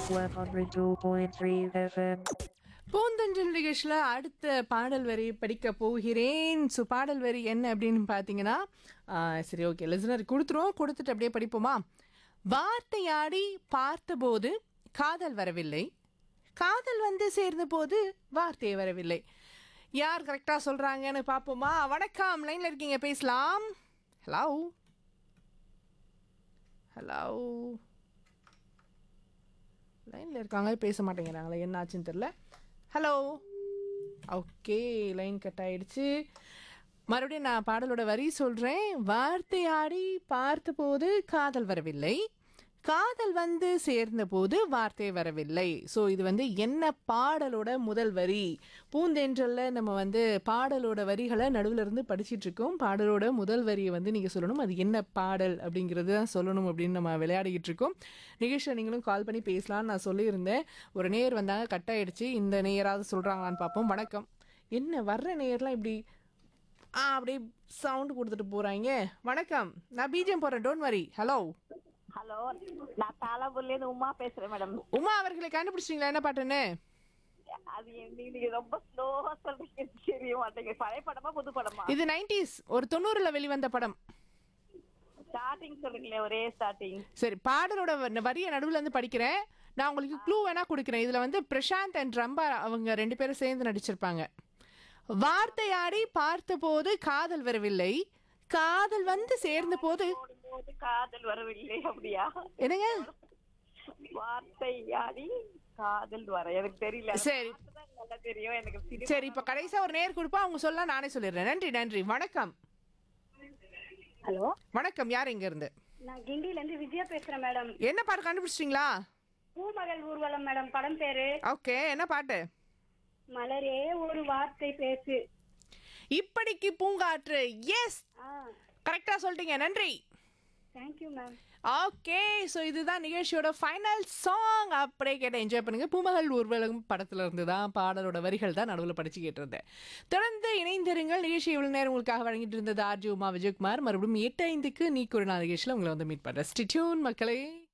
102.3 FM. பூந்தஞ்சல் நிகழ்ச்சியில் அடுத்த பாடல் வரி படிக்க போகிறேன் ஸோ பாடல் வரி என்ன அப்படின்னு பார்த்தீங்கன்னா ஆ, சரி ஓகே லிசனர் கொடுத்துருவோம் கொடுத்துட்டு அப்படியே படிப்போமா வார்த்தையாடி பார்த்தபோது காதல் வரவில்லை காதல் வந்து சேர்ந்தபோது வார்த்தை வரவில்லை யார் கரெக்டாக சொல்கிறாங்கன்னு பார்ப்போமா வணக்கம் லைனில் இருக்கீங்க பேசலாம் ஹலோ ஹலோ லைனில் இருக்காங்க பேச மாட்டேங்கிறாங்களே என்ன ஆச்சுன்னு தெரில ஹலோ ஓகே லைன் கட் ஆயிடுச்சு மறுபடியும் நான் பாடலோட வரி சொல்கிறேன் வார்த்தையாடி பார்த்தபோது காதல் வரவில்லை காதல் வந்து சேர்ந்தபோது வார்த்தை வரவில்லை ஸோ இது வந்து என்ன பாடலோட முதல் வரி பூந்தென்றல்ல நம்ம வந்து பாடலோட வரிகளை நடுவில் இருந்து படிச்சிட்டு இருக்கோம் பாடலோட முதல் வரியை வந்து நீங்கள் சொல்லணும் அது என்ன பாடல் அப்படிங்கிறது தான் சொல்லணும் அப்படின்னு நம்ம விளையாடிக்கிட்டு இருக்கோம் நிகழ்ச்சியில் நீங்களும் கால் பண்ணி பேசலாம்னு நான் சொல்லியிருந்தேன் ஒரு நேர் வந்தாங்க கட் ஆயிடுச்சு இந்த நேராவது சொல்கிறாங்களான்னு பார்ப்போம் வணக்கம் என்ன வர்ற நேர்லாம் இப்படி ஆ அப்படியே சவுண்டு கொடுத்துட்டு போகிறாங்க வணக்கம் நான் பிஜிஎம் போடுறேன் டோன்ட் வரி ஹலோ ஹலோ நான் தாலாபூர்ல இருந்து உமா பேசுறேன் மேடம் உமா அவர்களை கண்டுபிடிச்சிங்களா என்ன பாட்டுன்னு அது என்ன நீங்க ரொம்ப ஸ்லோவா சொல்றீங்க தெரிய மாட்டேங்க பழைய படமா புது படமா இது நைன்டிஸ் ஒரு தொண்ணூறுல வெளிவந்த படம் ஸ்டார்டிங் சொல்றீங்களே ஒரே ஸ்டார்டிங் சரி பாடலோட வ- வரிய நடுவுல இருந்து படிக்கிறேன் நான் உங்களுக்கு க்ளூ வேணா கொடுக்குறேன் இதுல வந்து பிரசாந்த் அண்ட் ரம்பா அவங்க ரெண்டு பேரும் சேர்ந்து நடிச்சிருப்பாங்க வார்த்தையாடி பார்த்தபோது காதல் வரவில்லை காதல் வந்து சேர்ந்த போது போடும்போது காதல் வரவில்லை அப்படியா என்னங்க வார்த்தை யாடி காதல் வர எனக்கு தெரியல சரி அதுதான் நல்லா தெரியும் எனக்கு சிரி- சரி இப்ப கடைசியா ஒரு நேர் கொடுப்பா அவங்க சொல்ல நானே சொல்லிடுறேன் நன்றி நன்றி வணக்கம் ஹலோ வணக்கம் யார் இங்க இருந்து நான் கிண்டில இருந்து விஜயா பேசுறேன் மேடம் என்ன பாட்டு கண்டுபிடிச்சிட்டீங்களா பூமகள் ஊர்வலம் மேடம் படம் பேரு ஓகே என்ன பாட்டு மலரே ஒரு வார்த்தை பேசு இப்படிக்கு பூங்காற்று எஸ் ஆ கரெக்டா சொல்லிட்டீங்க நன்றி தேங்க்யூ மேம் ஓகே ஸோ இதுதான் நிகழ்ச்சியோட ஃபைனல் சாங் அப்படியே கேட்ட என்ஜாய் பண்ணுங்க பூமகள் ஊர்வலம் படத்துல இருந்து தான் பாடலோட வரிகள் தான் நடுவில் படிச்சு கேட்டிருந்தேன் தொடர்ந்து இணைந்திருங்கள் நிகழ்ச்சி இவ்வளவு நேரம் உங்களுக்காக வழங்கிட்டு இருந்தது ஆர்ஜி உமா விஜயகுமார் மறுபடியும் எட்டு ஐந்துக்கு நீ ஒரு நாள் நிகழ்ச்சியில் உங்களை வந்து மீட் பண்றேன் ஸ்டிட்யூன் மக்களே